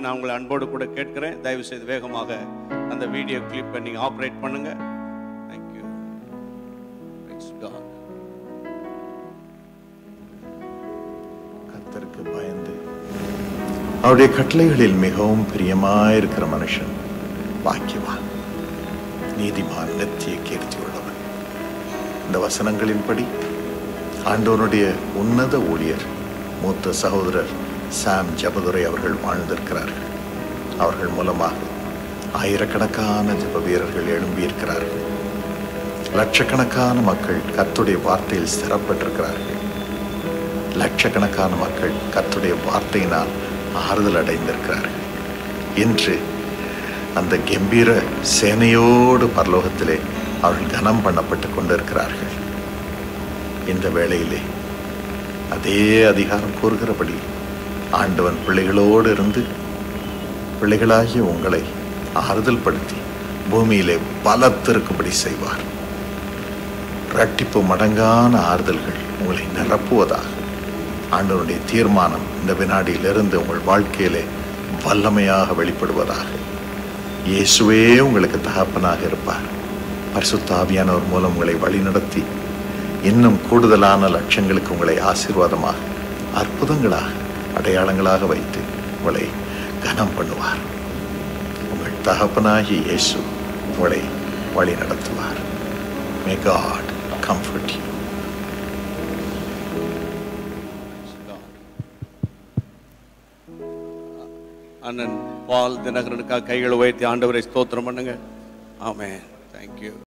நான் உங்களை அன்போடு கூட கேட்கிறேன் தயவு செய்து வேகமாக அந்த வீடியோ கிளிப்பை நீங்கள் ஆப்ரேட் பண்ணுங்க தேங்க்யூ கர்த்தருக்கு பயந்து அவருடைய கட்டளைகளில் மிகவும் பிரியமாயிருக்கிற மனுஷன் பாக்கியவான் நீதிமான் நித்திய கீர்த்தி உள்ளவன் இந்த வசனங்களின்படி ஆண்டவனுடைய உன்னத ஊழியர் மூத்த சகோதரர் சாம் ஜபதுரை அவர்கள் வாழ்ந்திருக்கிறார்கள் அவர்கள் மூலமாக ஆயிரக்கணக்கான ஜப வீரர்கள் எழும்பியிருக்கிறார்கள் லட்சக்கணக்கான மக்கள் கர்த்தருடைய வார்த்தையில் ஸ்திரப்பட்டிருக்கிறார்கள் லட்சக்கணக்கான மக்கள் கர்த்தருடைய வார்த்தையினால் ஆறுதல் அடைந்திருக்கிறார்கள் இன்று அந்த கம்பீர சேனையோடு பரலோகத்திலே அவர்கள் கனம் பண்ணப்பட்டு கொண்டிருக்கிறார்கள் இந்த வேளையிலே அதே அதிகாரம் கூறுகிறபடி ஆண்டவன் பிள்ளைகளோடு இருந்து பிள்ளைகளாகிய உங்களை ஆறுதல் படுத்தி பூமியிலே பலத்திருக்கும்படி செய்வார் இரட்டிப்பு மடங்கான ஆறுதல்கள் உங்களை நிரப்புவதாக ஆண்டவனுடைய தீர்மானம் இந்த வினாடியிலிருந்து உங்கள் வாழ்க்கையிலே வல்லமையாக வெளிப்படுவதாக இயேசுவே உங்களுக்கு தகப்பனாக இருப்பார் பரிசுத்த ஆவியானவர் மூலம் உங்களை வழிநடத்தி இன்னும் கூடுதலான லட்சங்களுக்கு உங்களை ஆசீர்வாதமாக அற்புதங்களாக அடையாளங்களாக வைத்து உங்களை கனம் பண்ணுவார் உங்கள் தகப்பனாகிய இயேசு உங்களை வழி நடத்துவார் மே காட் கம்ஃபர்ட் யூ அண்ணன் பால் தினகரனுக்காக கைகளை உயர்த்தி ஆண்டவரை ஸ்தோத்திரம் பண்ணுங்க ஆமென் தேங்க்யூ